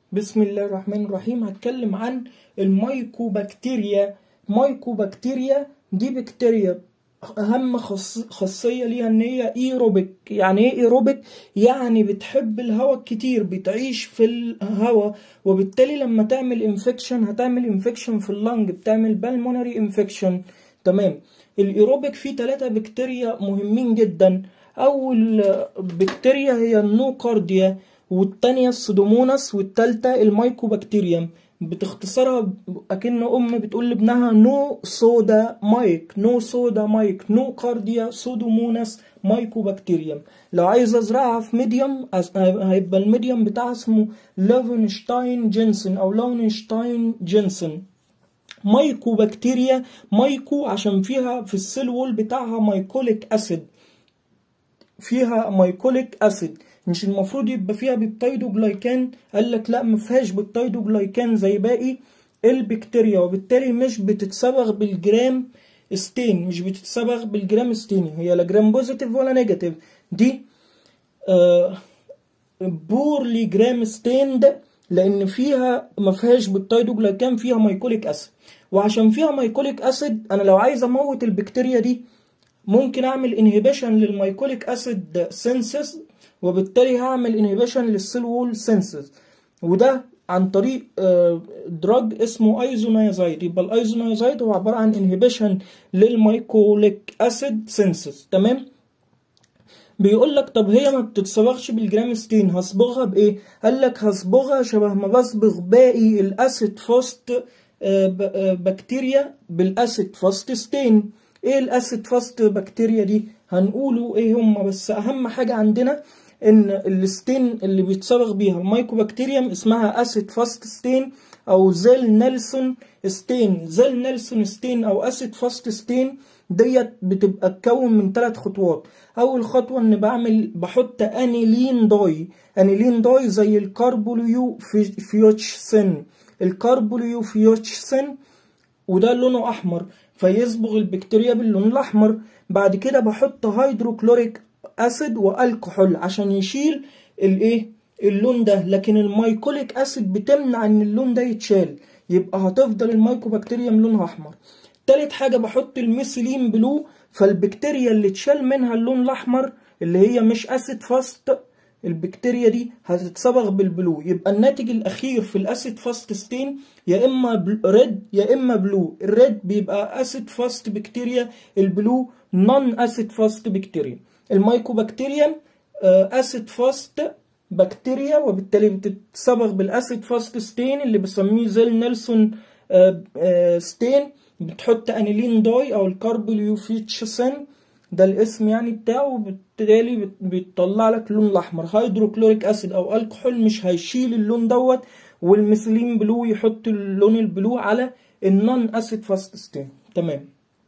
بسم الله الرحمن الرحيم هتكلم عن المايكوبكتيريا مايكوبكتيريا دي بكتيريا اهم خاص- خاصيه ليها ان هي ايروبيك يعني ايه ايروبيك يعني بتحب الهواء كتير بتعيش في الهواء وبالتالي لما تعمل انفكشن هتعمل انفكشن في اللنج بتعمل بالمونري انفكشن تمام الايروبيك فيه ثلاثة بكتيريا مهمين جدا اول بكتيريا هي النوكارديا والتانية السودوموناس والتالتة المايكوبكتيريم بتختصرها اكن ام بتقول لابنها نو صودا مايك نو صودا مايك نو كارديا سودوموناس مايكوبكتيريم لو عايز ازرعها في ميديوم أز- هيبقى الميديوم بتاعها اسمه لوفنشتاين جينسن او لونشتاين جينسن مايكوبكتيريا مايكو عشان فيها في السيل وول بتاعها مايكوليك اسيد فيها مايكوليك اسيد مش المفروض يبقى فيها بيبتايدوجلايكان قال لك لا ما فيهاش بيبتايدوجلايكان زي باقي البكتيريا وبالتالي مش بتتصبغ بالجرام ستين مش بتتصبغ بالجرام ستين هي لا جرام بوزيتيف ولا نيجاتيف دي آه بورلي جرام ستيند لان فيها ما فيهاش بيبتايدوجلايكان فيها مايكوليك اسيد وعشان فيها مايكوليك اسيد انا لو عايز اموت البكتيريا دي ممكن اعمل انهبيشن للمايكوليك اسيد سينسز وبالتالي هعمل انهبيشن للسيل وول سينسز وده عن طريق دراج اسمه ايزونايزايد يبقى الايزونايزايد هو عباره عن انهبيشن للمايكوليك اسيد سينسز تمام بيقول لك طب هي ما بتتصبغش بالجرام ستين هصبغها بايه قال لك هصبغها شبه ما بصبغ باقي الاسيد فاست آه، ب- آه، بكتيريا بالاسيد فاست ستين ايه الاسيد فاست بكتيريا دي هنقوله ايه هم بس اهم حاجه عندنا ان الستين اللي بيتصبغ بيها المايكوبكتيريم اسمها اسيد فاست ستين او زيل نيلسون ستين زيل نيلسون ستين او اسيد فاست ستين ديت بتبقى تكون من ثلاث خطوات اول خطوه ان بعمل بحط انيلين داي انيلين داي زي الكربوليو في فيوتشسن الكربوليو فيوتشسن وده لونه احمر فيصبغ البكتيريا باللون الاحمر بعد كده بحط هيدروكلوريك اسيد والكحول عشان يشيل الايه اللون ده لكن المايكوليك اسيد بتمنع ان اللون ده يتشال يبقى هتفضل المايكوبكتيريم لونها احمر تالت حاجة بحط الميثيلين بلو فالبكتيريا اللي اتشال منها اللون الأحمر اللي هي مش أسيد فاست البكتيريا دي هتتصبغ بالبلو يبقى الناتج الأخير في الأسيد فاست ستين يا إما بل- ريد يا إما بلو الريد بيبقى أسيد فاست بكتيريا البلو نون أسيد فاست بكتيريا المايكوبكتيريم أسيد فاست بكتيريا وبالتالي بتتصبغ بالاسيد فاست ستين اللي بسميه زيل نيلسون آه، آه، ستين بتحط انيلين داي او الكربوليوفيتشسن ده الاسم يعني بتاعه وبالتالي بت- بيطلع لك اللون الاحمر هيدروكلوريك اسيد او الكحول مش هيشيل اللون دوت والميثيلين بلو يحط اللون البلو على النون اسيد فاست ستين تمام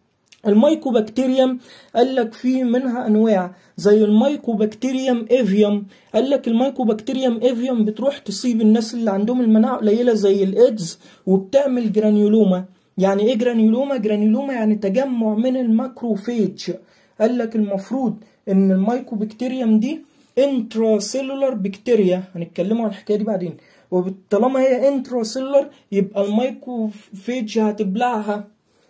المايكوبكتيريم قال لك في منها انواع زي المايكوبكتيريم ايفيوم قال لك المايكوبكتيريم ايفيوم بتروح تصيب الناس اللي عندهم المناعه قليله زي الايدز وبتعمل جرانيولوما يعني ايه جرانيولوما جرانيولوما يعني تجمع من الماكروفيج قال لك المفروض ان المايكوبكتيريم دي انتراسيلولار بكتيريا هنتكلموا عن الحكايه دي بعدين وطالما هي انتراسيلولار يبقى المايكروفيج هتبلعها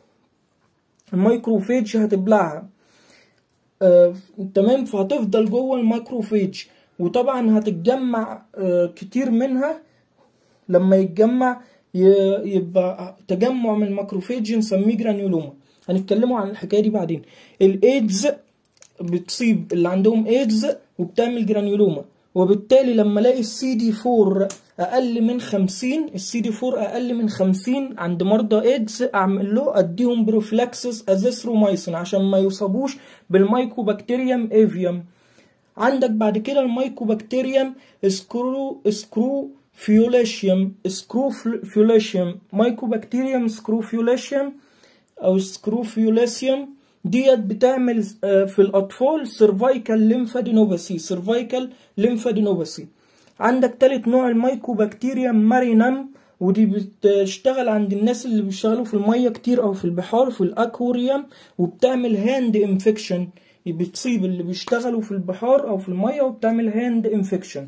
الميكروفيج هتبلعها آه، تمام فهتفضل جوه الميكروفيج وطبعا هتتجمع آه، كتير منها لما يتجمع ي- يبقى تجمع من الماكروفيج نسميه جرانيولوما هنتكلموا عن الحكايه دي بعدين الايدز بتصيب اللي عندهم ايدز وبتعمل جرانيولوما وبالتالي لما الاقي السي دي 4 اقل من 50 السي دي 4 اقل من 50 عند مرضى ايدز اعمل له اديهم بروفلاكسس ازيثرومايسين عشان ما يصابوش بالمايكوبكتيريم ايفيوم عندك بعد كده المايكوبكتيريم سكرو سكرو فيوليشيوم سكرو فيوليشيوم مايكوبكتيريم سكرو فيوليشيوم او سكروفيوليسيوم ديت بتعمل آه، في الاطفال سيرفايكال ليمفادينوباثي سيرفايكال ليمفادينوباثي عندك تالت نوع المايكوبكتيريم مارينم ودي بتشتغل عند الناس اللي بيشتغلوا في الميه كتير او في البحار في الاكوريوم وبتعمل هاند انفكشن بتصيب اللي بيشتغلوا في البحار او في الميه وبتعمل هاند انفكشن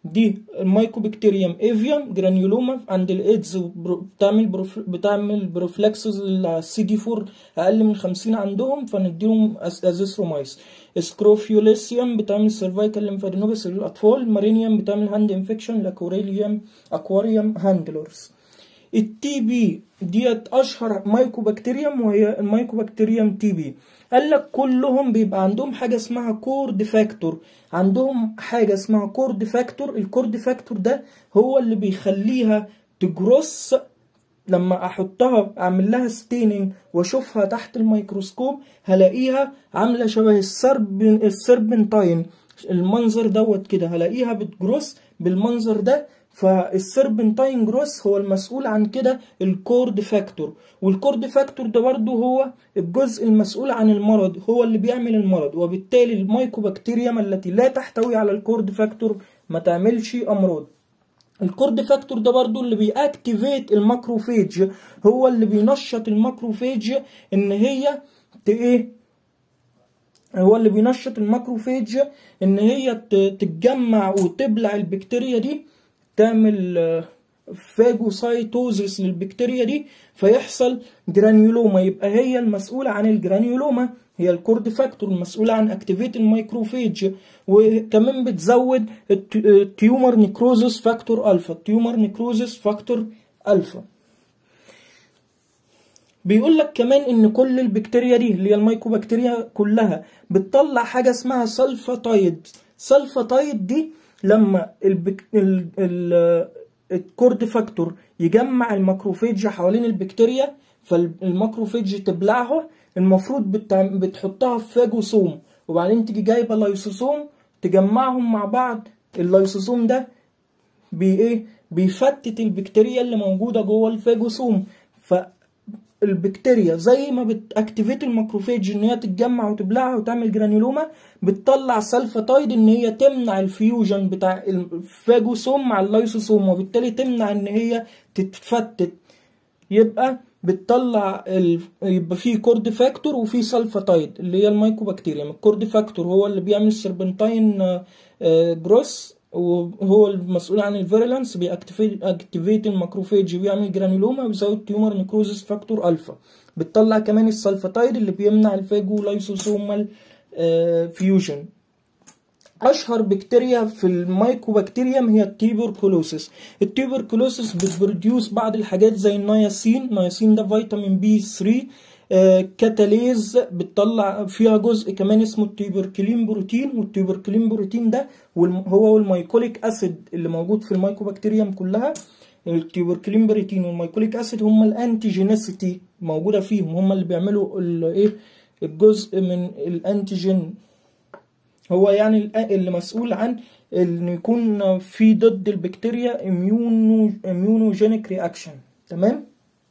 دي المايكوبكتيريوم ايفيوم جرانيولوما عند الايدز بتعمل بروف... بتعمل بروفلاكسز السي دي 4 اقل من 50 عندهم فنديهم ازيثرومايس سكروفيوليسيوم بتعمل سيرفايكال ليمفادينوباث للاطفال مارينيوم بتعمل هاند انفكشن لاكوريليوم اكواريوم هاندلرز التي بي ديت اشهر مايكوبكتيريوم وهي المايكوبكتيريوم تي بي قال لك كلهم بيبقى عندهم حاجه اسمها كورد فاكتور عندهم حاجه اسمها كورد فاكتور الكورد فاكتور ده هو اللي بيخليها تجروس لما احطها اعمل لها ستيننج واشوفها تحت الميكروسكوب هلاقيها عامله شبه السرب السربنتاين المنظر دوت كده هلاقيها بتجروس بالمنظر ده فالسربنتاين جروس هو المسؤول عن كده الكورد فاكتور والكورد فاكتور ده برضه هو الجزء المسؤول عن المرض هو اللي بيعمل المرض وبالتالي المايكوبكتيريم التي لا تحتوي على الكورد فاكتور ما تعملش امراض الكورد فاكتور ده برضو اللي بيأكتيفيت الماكروفيج هو اللي بينشط الماكروفيج ان هي ت ايه هو اللي بينشط الماكروفيج ان هي تتجمع وتبلع البكتيريا دي تعمل فاجوسايتوزيس للبكتيريا دي فيحصل جرانيولوما يبقى هي المسؤولة عن الجرانيولوما هي الكورد فاكتور المسؤولة عن اكتيفيت الميكروفيج وكمان بتزود التيومر نيكروزس فاكتور الفا التيومر نيكروزس فاكتور الفا بيقول لك كمان ان كل البكتيريا دي اللي هي الميكوبكتيريا كلها بتطلع حاجه اسمها سلفاتايد سلفاتايد دي لما البك... ال... ال... الكورد فاكتور يجمع الماكروفيج حوالين البكتيريا فالماكروفيج تبلعها المفروض بت... بتحطها في فاجوسوم وبعدين تيجي جايبه لايسوسوم تجمعهم مع بعض اللايسوسوم ده بي ايه بيفتت البكتيريا اللي موجوده جوه الفاجوسوم فالبكتيريا زي ما بتاكتيفيت الماكروفيج ان هي تتجمع وتبلعها وتعمل جرانيولوما بتطلع سلفاتايد ان هي تمنع الفيوجن بتاع الفاجوسوم مع اللايسوسوم وبالتالي تمنع ان هي تتفتت يبقى بتطلع ال... يبقى فيه كورد فاكتور وفيه سلفاتايد اللي هي المايكوبكتيريا الكورد فاكتور هو اللي بيعمل سربنتاين جروس وهو المسؤول عن الفيرلانس بيأكتيفيت الماكروفيج بيعمل جرانيولوما بيزود تيومر نيكروزس فاكتور الفا بتطلع كمان السلفاتايد اللي بيمنع الفاجو لايسوسومال فيوجن اشهر بكتيريا في المايكوبكتيريم هي التيبركلوسيس التيبركلوسيس بتبروديوس بعض الحاجات زي النياسين النياسين ده فيتامين بي 3 آه كاتاليز بتطلع فيها جزء كمان اسمه التيبركلين بروتين والتيبركلين بروتين ده هو والمايكوليك اسيد اللي موجود في المايكوبكتيريم كلها التيبركلين بروتين والمايكوليك اسيد هم الانتيجينيسيتي موجوده فيهم هم اللي بيعملوا الايه الجزء من الانتيجين هو يعني اللي مسؤول عن ان يكون في ضد البكتيريا اميونو اميونوجينيك رياكشن تمام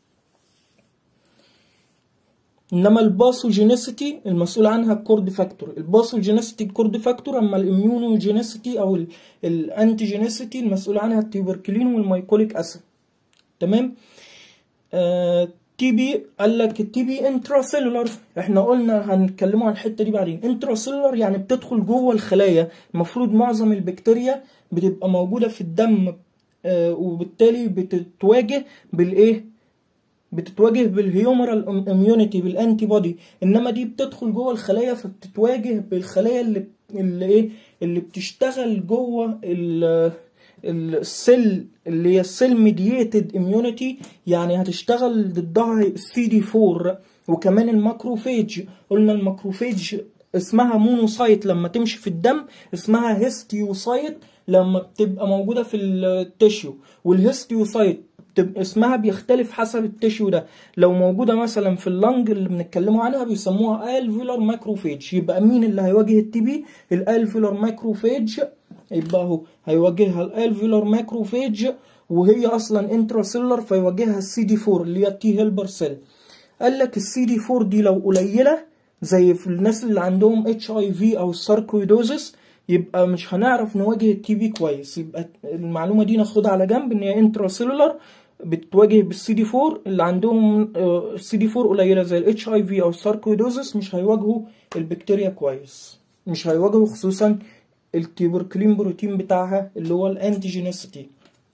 انما الباثوجينيسيتي المسؤول عنها الكورد فاكتور الباثوجينيسيتي الكورد فاكتور اما الاميونوجينيسيتي او الانتيجينيسيتي المسؤول عنها التيوبركلين والمايكوليك اسيد تمام آه تي بي قال لك التي بي انتراسيلولار احنا قلنا هنتكلموا عن الحته دي بعدين انتراسيلولار يعني بتدخل جوه الخلايا المفروض معظم البكتيريا بتبقى موجوده في الدم آه وبالتالي بتتواجه بالايه بتتواجه بالهيومرال اميونيتي بالانتي بودي انما دي بتدخل جوه الخلايا فبتتواجه بالخلايا اللي اللي ايه اللي بتشتغل جوه السيل اللي هي السيل ميدييتد اميونيتي يعني هتشتغل ضدها سي دي 4 وكمان الماكروفيج قلنا الماكروفيج اسمها مونوسايت لما تمشي في الدم اسمها هيستيوسايت لما بتبقى موجوده في التشيو والهيستيوسايت اسمها بيختلف حسب التشيو ده لو موجودة مثلا في اللنج اللي بنتكلموا عنها بيسموها الفيولار ماكروفيج يبقى مين اللي هيواجه التي بي الالفيولار ماكروفيج يبقى هو هيواجهها الالفيولار ماكروفيج وهي اصلا انتراسيلر فيواجهها السي دي 4 اللي هي التي هيلبر سيل قال لك السي دي 4 دي لو قليله زي في الناس اللي عندهم اتش اي في او الساركويدوزس يبقى مش هنعرف نواجه التي بي كويس يبقى المعلومه دي ناخدها على جنب ان هي انتراسيلولر بتواجه بالسي دي 4 اللي عندهم السي دي 4 قليله زي الاتش اي في او الساركويدوزس مش هيواجهوا البكتيريا كويس مش هيواجهوا خصوصا التيوبركلين بروتين بتاعها اللي هو الانتيجينيسيتي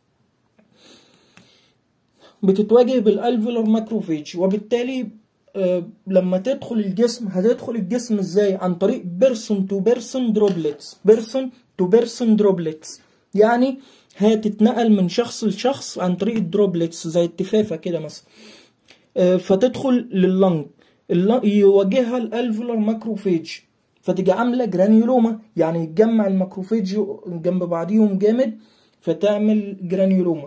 بتتواجه بالالفولار ماكروفيج وبالتالي آه، لما تدخل الجسم هتدخل الجسم ازاي عن طريق بيرسون تو بيرسون دروبلتس بيرسون تو بيرسون دروبلتس يعني هتتنقل من شخص لشخص عن طريق الدروبلتس زي التفافه كده مثلا آه، فتدخل لللنج الل- يواجهها الالفولار ماكروفيج فتيجي عامله جرانيولوما يعني يتجمع الماكروفيج جنب بعضيهم جامد فتعمل جرانيولوما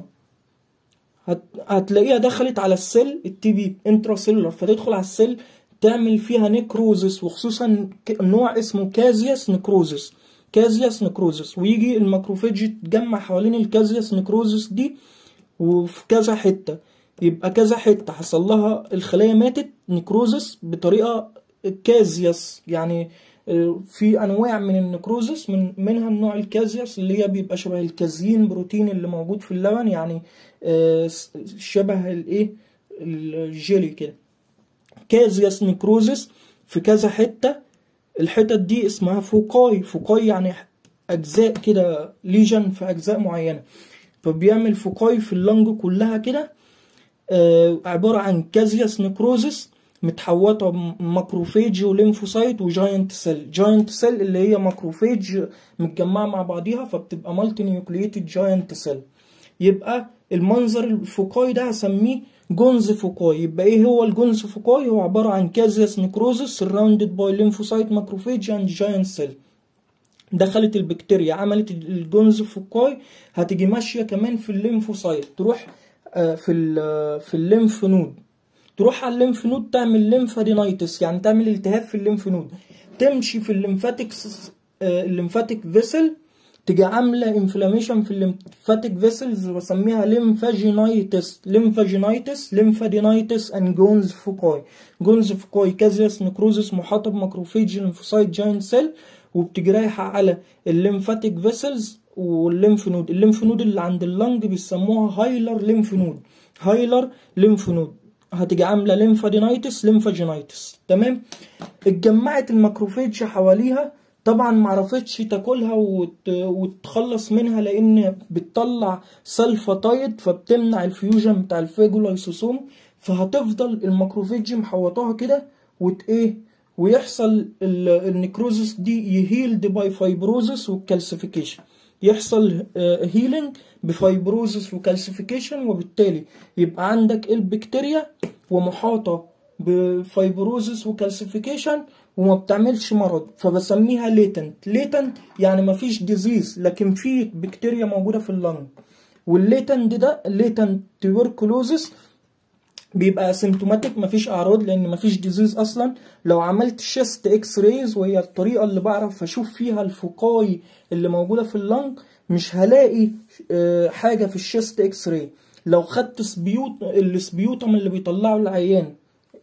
هت... هتلاقيها دخلت على السيل التي بي انتراسيلولر فتدخل على السيل تعمل فيها نيكروزس وخصوصا ك- نوع اسمه كازياس نيكروزس كازياس نيكروزس ويجي الماكروفيج يتجمع حوالين الكازياس نيكروزس دي وفي كذا حتة يبقى كذا حتة حصل لها الخلايا ماتت نيكروزس بطريقة كازياس يعني آه، في انواع من النيكروزس من منها النوع الكازياس اللي هي بيبقى شبه الكازيين بروتين اللي موجود في اللبن يعني آه، س- شبه الايه الجيلي كده كازياس نيكروزس في كذا حتة الحتت دي اسمها فوقاي فوقاي يعني اجزاء كده ليجن في اجزاء معينة فبيعمل فوقاي في اللنج كلها كده آه، عبارة عن كازياس نيكروزس متحوطة ماكروفيج وليمفوسايت وجاينت سيل جاينت سيل اللي هي ماكروفيج متجمعة مع بعضيها فبتبقى مالتي نيوكليتد جاينت سيل يبقى المنظر الفوقاي ده هسميه جونز فوقاي يبقى ايه هو الجونز فوقاي هو عبارة عن كازياس نيكروزس surrounded by lymphocyte macrophage and giant cell دخلت البكتيريا عملت الجونز فوقاي هتيجي ماشية كمان في الليمفوسايت تروح آه، في ال- في الليمف نود تروح على الليمف نود تعمل ليمفادينايتس يعني تعمل التهاب في الليمف نود تمشي في الليمفاتكس آه، الليمفاتيك فيسل تيجي عامله انفلاميشن في الليمفاتيك فيسلز بسميها ليمفاجينايتس ليمفاجينايتس ليمفادينايتس اند جونز فوكاي جونز فوكاي كازياس نكروزس محاطه بماكروفيج ليمفوسايت جاينت سيل وبتيجي رايحه على الليمفاتيك فيسلز والليمف نود الليمف نود اللي عند اللنج بيسموها هايلر ليمف نود هايلر ليمف نود هتيجي عامله ليمفادينايتس ليمفاجينايتس تمام اتجمعت الماكروفيج حواليها طبعا معرفتش تاكلها وت... وتخلص منها لان بتطلع سلفاتايد فبتمنع الفيوجن بتاع الفاجولايسوسوم فهتفضل الماكروفيج محوطاها كده وت ايه ويحصل ال- النيكروزس دي يهيلد باي فايبروزس والكالسيفيكيشن يحصل هيلينج بفايبروزس وكالسيفيكيشن وبالتالي يبقى عندك البكتيريا ومحاطة بفايبروزس وكالسيفيكيشن وما بتعملش مرض فبسميها ليتنت ليتنت يعني مفيش ديزيز لكن في بكتيريا موجودة في اللنج والليتنت ده ليتنت تيوركلوزس بيبقى اسيمتوماتيك مفيش اعراض لان مفيش ديزيز اصلا لو عملت شيست اكس رايز وهي الطريقه اللي بعرف اشوف فيها الفقاي اللي موجوده في اللنج مش هلاقي آه، حاجه في الشيست اكس راي لو خدت سبيوت السبيوتم اللي بيطلعه العيان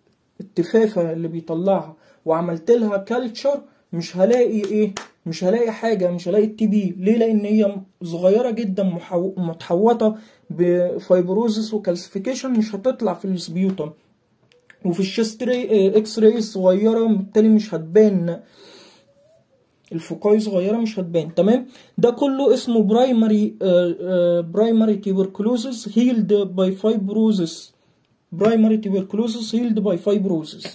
التفافه اللي بيطلعها وعملت لها كالتشر مش هلاقي ايه مش هلاقي حاجه مش هلاقي التي بي ليه لان هي صغيره جدا محو... متحوطه بفايبروزس وكالسيفيكيشن مش هتطلع في السبيوتم وفي الشيست راي اكس راي صغيره بالتالي مش هتبان الفقاي صغيره مش هتبان تمام ده كله اسمه برايمري برايمري تيبركلوزس هيلد باي فايبروزس برايمري تيبركلوزس هيلد باي فايبروزس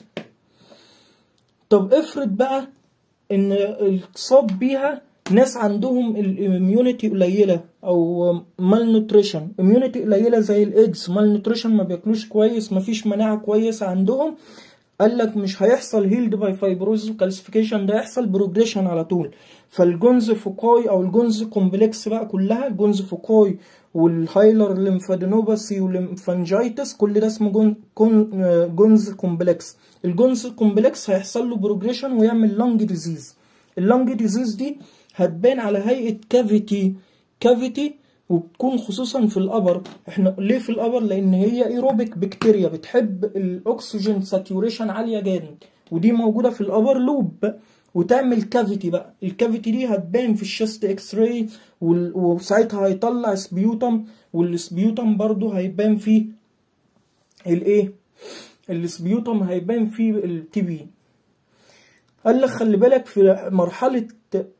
طب افرض بقى ان الاتصاب بيها ناس عندهم الاميونيتي قليله او مال نوتريشن اميونيتي قليله زي الايدز مال نوتريشن ما بياكلوش كويس ما فيش مناعه كويسه عندهم قال لك مش هيحصل هيلد باي فايبروز وكالسيفيكيشن ده يحصل بروجريشن على طول فالجونز فوكاي او الجونز كومبلكس بقى كلها الجونز فوكاي والهايلر ليمفادينوباثي والليمفانجايتس كل ده اسمه جون كون جونز كومبلكس الجونز كومبلكس هيحصل له بروجريشن ويعمل لونج ديزيز اللونج ديزيز دي هتبان على هيئه كافيتي كافيتي وبتكون خصوصا في الابر احنا ليه في الابر لان هي ايروبيك بكتيريا بتحب الاكسجين ساتوريشن عاليه جدا ودي موجوده في الابر لوب وتعمل كافيتي بقى الكافيتي دي هتبان في الشست اكس راي وساعتها هيطلع سبيوتم والسبيوتم برضو هيبان فيه الايه السبيوتم هيبان فيه التي بي قال لك خلي بالك في مرحله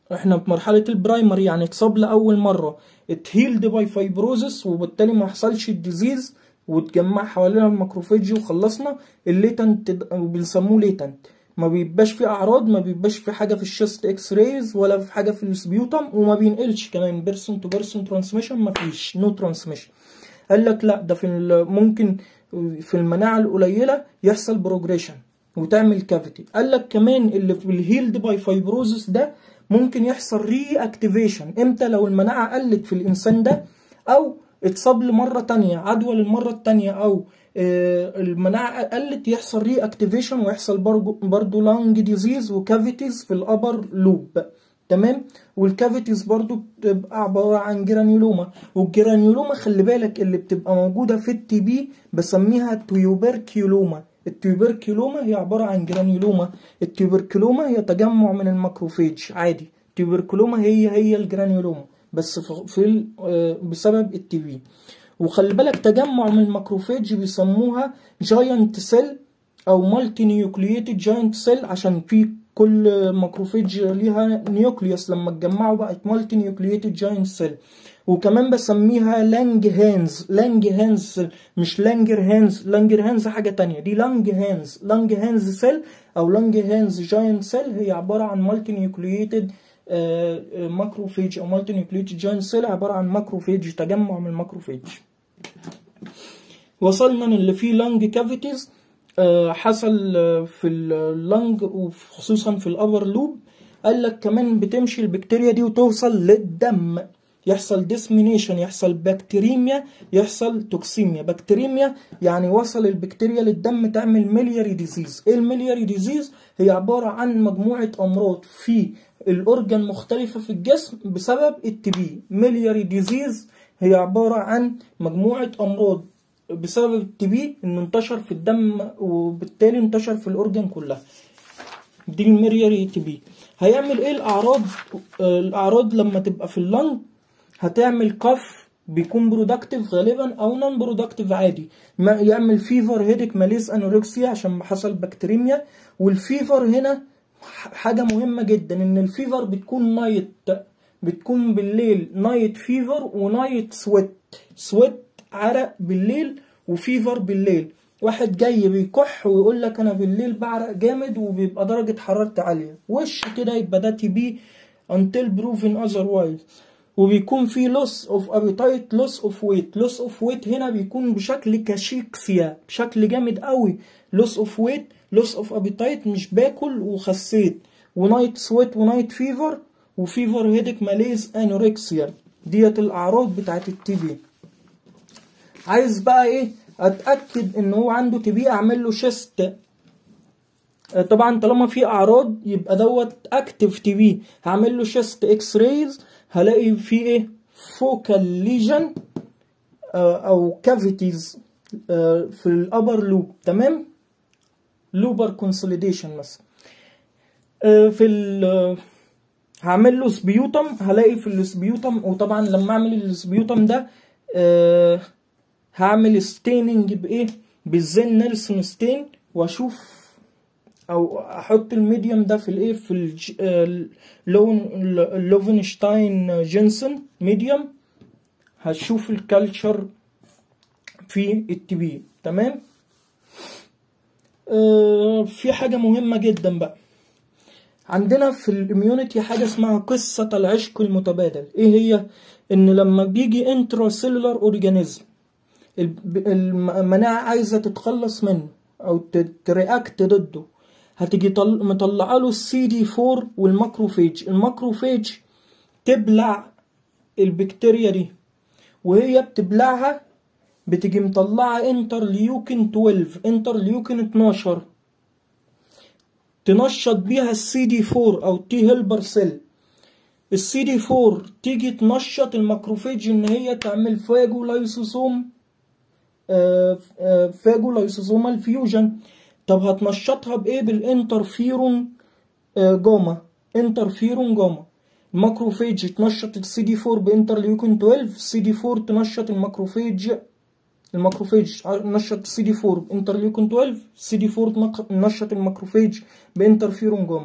احنا في مرحلة البرايمري يعني اتصاب لأول مرة اتهيلد باي فايبروزس وبالتالي ما حصلش الديزيز واتجمع حوالينا الماكروفيج وخلصنا الليتنت بنسموه ليتنت ما بيبقاش في اعراض ما بيبقاش في حاجه في الشست اكس رايز ولا في حاجه في السبيوتم وما بينقلش كمان بيرسون تو بيرسون ترانسميشن ما فيش نو ترانسميشن قال لك لا ده في ممكن في المناعه القليله يحصل بروجريشن وتعمل كافيتي قال لك كمان اللي في الهيلد باي فايبروزس ده ممكن يحصل ري اكتيفيشن امتى لو المناعه قلت في الانسان ده او اتصاب لمره تانية عدوى للمره التانية او المناعه قلت يحصل ري اكتيفيشن ويحصل برضو لانج ديزيز وكافيتيز في الابر لوب تمام والكافيتيز برضو بتبقى عباره عن جرانيولوما والجرانيولوما خلي بالك اللي بتبقى موجوده في التي بي بسميها تيوبركيولوما التيوبركيولوما هي عباره عن جرانيولوما التيوبركيولوما هي تجمع من الماكروفيج عادي التيوبركيولوما هي هي الجرانيولوما بس في بسبب التي بي وخلي بالك تجمع من الماكروفيج بيسموها جاينت سيل او مالتي نيوكلييتد جاينت سيل عشان في كل ماكروفيج ليها نيوكليوس لما اتجمعوا بقت مالتي نيوكلييتد جاينت سيل وكمان بسميها لانج هانز لانج هانز مش لانجر هانز لانجر هانز حاجة تانية دي لانج هانز لانج هانز سيل او لانج هانز جاينت سيل هي عبارة عن مالتي نيوكلييتد ماكروفيج او مالتي نيوكلييتد جاينت سيل عبارة عن ماكروفيج تجمع من الماكروفيج وصلنا اللي فيه لانج كافيتيز حصل في اللنج وخصوصا في الابر لوب قال لك كمان بتمشي البكتيريا دي وتوصل للدم يحصل ديسمينيشن يحصل بكتيريميا يحصل توكسيميا بكتيريميا يعني وصل البكتيريا للدم تعمل ملياري ديزيز ايه الملياري ديزيز هي عبارة عن مجموعة امراض في الاورجان مختلفة في الجسم بسبب التبي ملياري ديزيز هي عبارة عن مجموعة امراض بسبب التبي انه انتشر في الدم وبالتالي انتشر في الاورجان كلها دي الملياري تبي هيعمل ايه الاعراض الاعراض لما تبقى في اللنج هتعمل كف بيكون برودكتيف غالبا او نون برودكتيف عادي ما يعمل فيفر هيدك ماليز انوركسيا عشان حصل بكتيريميا والفيفر هنا حاجة مهمة جدا ان الفيفر بتكون نايت بتكون بالليل نايت فيفر ونايت سويت سويت عرق بالليل وفيفر بالليل واحد جاي بيكح ويقول لك انا بالليل بعرق جامد وبيبقى درجة حرارتي عالية وش كده يبقى ده تي بي until proven otherwise وبيكون في loss of appetite loss of weight loss of weight هنا بيكون بشكل كاشيكسيا بشكل جامد قوي loss of weight loss of appetite مش باكل وخسيت ونايت سويت ونايت فيفر وفيفر هيدك ماليز انوركسيا ديت الاعراض بتاعت التي بي عايز بقى ايه اتاكد ان هو عنده تي بي اعمل له شيست طبعا طالما في اعراض يبقى دوت اكتف تي بي هعمل له شيست اكس رايز هلاقي في ايه فوكال ليجن او كافيتيز في الابر لوب تمام لوبر كونسوليديشن مثلا في ال هعمل له سبيوتم هلاقي في السبيوتم وطبعا لما اعمل السبيوتم ده أه هعمل ستيننج بايه بالزين نيلسون ستين واشوف او احط الميديوم ده في الايه في اللون لوفنشتاين جينسون ميديوم هشوف الكالتشر في التي بي تمام آه في حاجه مهمه جدا بقى عندنا في الاميونيتي حاجه اسمها قصه العشق المتبادل ايه هي ان لما بيجي انترا سيلولار اورجانيزم المناعه عايزه تتخلص منه او ترياكت ضده هتيجي طل... مطلعه له السي دي 4 والماكروفيج الماكروفيج تبلع البكتيريا دي وهي بتبلعها بتيجي مطلعه انترليوكين 12 انترليوكين 12 تنشط بيها السي دي 4 او تي هيلبر سيل السي دي 4 تيجي تنشط الماكروفيج ان هي تعمل فاجو لايسوسوم فاجو لايسوسومال فيوجن طب هتنشطها بايه بالانترفيرون جاما انترفيرون جاما الماكروفيج تنشط السي دي 4 بانترليوكين 12 السي دي 4 تنشط الماكروفيج الماكروفيج نشط السي دي 4 بانترليوكين 12 السي دي 4 تنشط الماكروفيج بانترفيرون جاما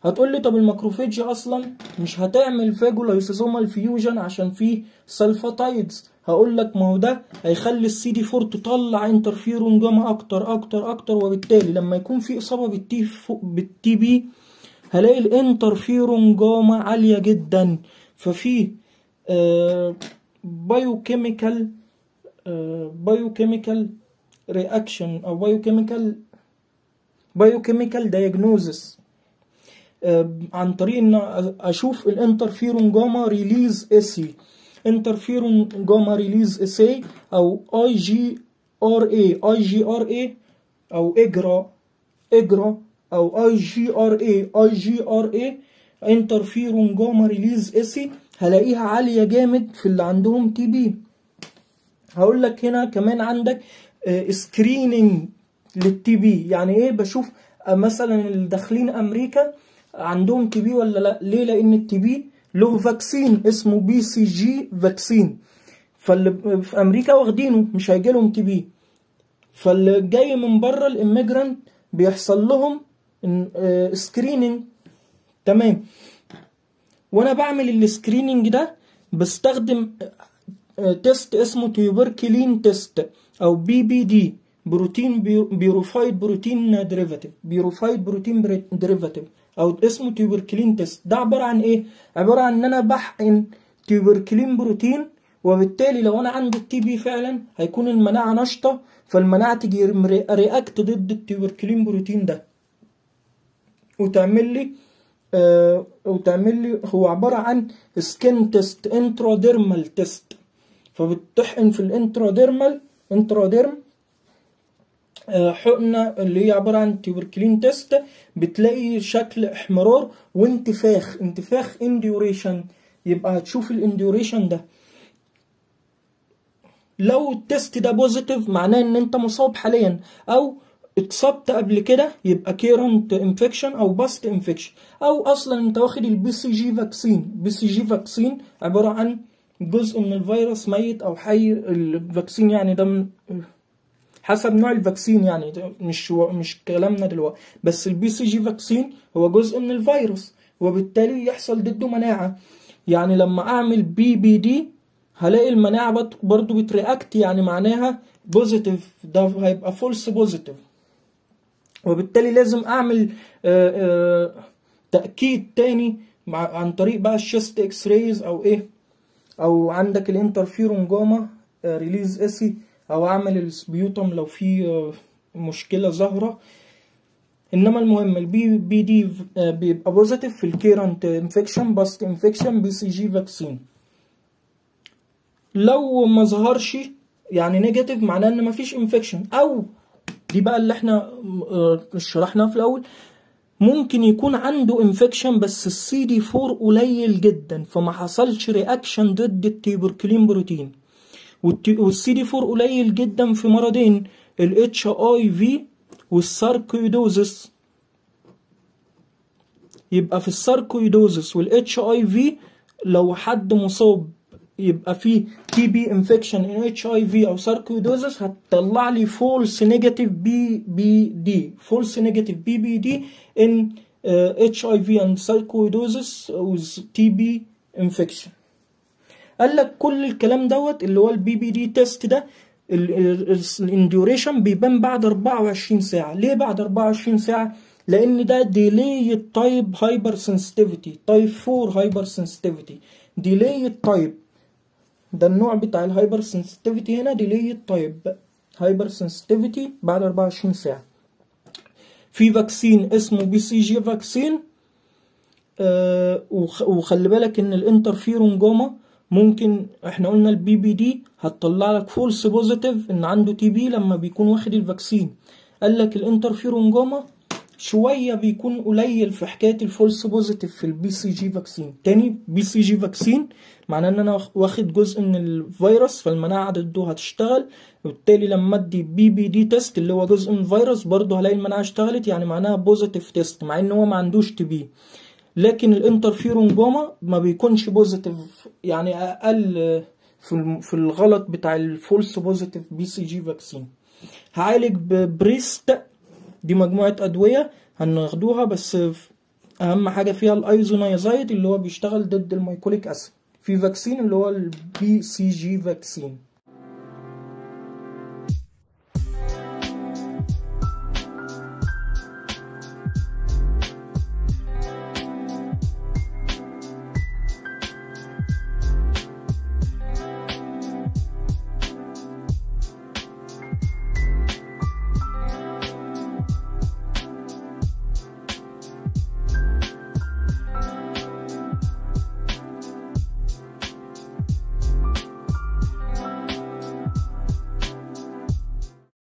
هتقول لي طب الماكروفيج اصلا مش هتعمل فاجولايسوزومال فيوجن عشان فيه سلفاتايدز هقول لك ما هو ده هيخلي السي دي 4 تطلع انترفيرون جاما اكتر اكتر اكتر وبالتالي لما يكون في اصابه بالتي بالتي بي هلاقي الانترفيرون جاما عاليه جدا ففي آه بايوكيميكال بايوكيميكال رياكشن او بايوكيميكال بايوكيميكال دايجنوزس عن طريق ان اشوف الانترفيرون جاما ريليز اسي انترفيرون جاما ريليز اسي او اي جي ار اي اي جي ار اي او اجرا اجرا او اي جي ار اي اي جي ار اي انترفيرون جاما ريليز اسي هلاقيها عالية جامد في اللي عندهم تي بي هقول لك هنا كمان عندك سكريننج للتي بي يعني ايه بشوف مثلا اللي داخلين امريكا عندهم تي بي ولا لا ليه لان التي بي له فاكسين اسمه بي سي جي فاكسين فاللي في امريكا واخدينه مش هيجي لهم تي بي فاللي جاي من بره الاميجرانت بيحصل لهم سكريننج تمام وانا بعمل السكريننج ده بستخدم تيست اسمه تيوبركلين تيست او بي بي دي بروتين بيروفايد بروتين ديريفاتيف بيروفايد بروتين ديريفاتيف او اسمه تيوبركلين تيست ده عباره عن ايه عباره عن ان انا بحقن تيوبركلين بروتين وبالتالي لو انا عندي التي بي فعلا هيكون المناعه نشطه فالمناعه تيجي رياكت ضد التيوبركلين بروتين ده وتعمل لي آه وتعمل لي هو عباره عن سكين تيست انتراديرمال تيست فبتحقن في الانتراديرمال انتراديرم حقنة اللي هي عبارة عن تيوبركلين تيست بتلاقي شكل احمرار وانتفاخ انتفاخ انديوريشن يبقى هتشوف الانديوريشن ده لو التيست ده بوزيتيف معناه ان انت مصاب حاليا او اتصبت قبل كده يبقى كيرنت انفكشن او باست انفكشن او اصلا انت واخد البي سي جي فاكسين بي سي جي فاكسين عبارة عن جزء من الفيروس ميت او حي الفاكسين يعني ده من حسب نوع الفاكسين يعني ده مش مش كلامنا دلوقتي بس البي سي جي فاكسين هو جزء من الفيروس وبالتالي يحصل ضده مناعه يعني لما اعمل بي بي دي هلاقي المناعه برضو بترياكت يعني معناها بوزيتيف ده هيبقى فولس بوزيتيف وبالتالي لازم اعمل آآ آآ تاكيد تاني مع عن طريق بقى الشيست اكس رايز او ايه او عندك الانترفيرون جاما ريليز اسي او اعمل السبيوتم لو في مشكله ظاهره انما المهم البي بي دي بيبقى بوزيتيف في الكيرنت انفكشن باست انفكشن بي سي جي فاكسين لو ما ظهرش يعني نيجاتيف معناه ان مفيش انفكشن او دي بقى اللي احنا شرحناها في الاول ممكن يكون عنده انفكشن بس السي دي 4 قليل جدا فما حصلش رياكشن ضد التيبركلين بروتين والسي دي 4 قليل جدا في مرضين الاتش اي في والساركويدوزس يبقى في الساركويدوزس والاتش اي في لو حد مصاب يبقى فيه تي بي انفكشن ان اتش اي في او ساركويدوزس هتطلع لي فولس نيجاتيف بي بي دي فولس نيجاتيف بي بي دي ان اتش اي في اند ساركويدوزس وز تي بي انفكشن قال لك كل الكلام دوت اللي هو البي بي دي تيست ده الانديوريشن بيبان بعد 24 ساعه ليه بعد 24 ساعه لان ده ديلي تايب هايبر سنسيتيفيتي تايب 4 هايبر سنسيتيفيتي ديلي تايب ده النوع بتاع الهايبر سنسيتيفيتي هنا ديلي تايب هايبر سنسيتيفيتي بعد 24 ساعه في فاكسين اسمه بي سي جي فاكسين آه وخلي بالك ان الانترفيرون جاما ممكن احنا قلنا البي بي دي هتطلع لك فولس بوزيتيف ان عنده تي بي لما بيكون واخد الفاكسين قال لك الانترفيرون جاما شويه بيكون قليل في حكايه الفولس بوزيتيف في البي سي جي فاكسين تاني بي سي جي فاكسين معناه ان انا واخد جزء من الفيروس فالمناعه ضده هتشتغل وبالتالي لما ادي بي بي دي تيست اللي هو جزء من الفيروس برضه هلاقي المناعه اشتغلت يعني معناها بوزيتيف تيست مع ان هو ما عندوش تي بي لكن الانترفيرون جاما ما بيكونش بوزيتيف يعني اقل في في الغلط بتاع الفولس بوزيتيف بي سي جي فاكسين هعالج ببريست دي مجموعه ادويه هناخدوها بس اهم حاجه فيها الايزونيازايد اللي هو بيشتغل ضد الميكوليك اسيد في فاكسين اللي هو البي سي جي فاكسين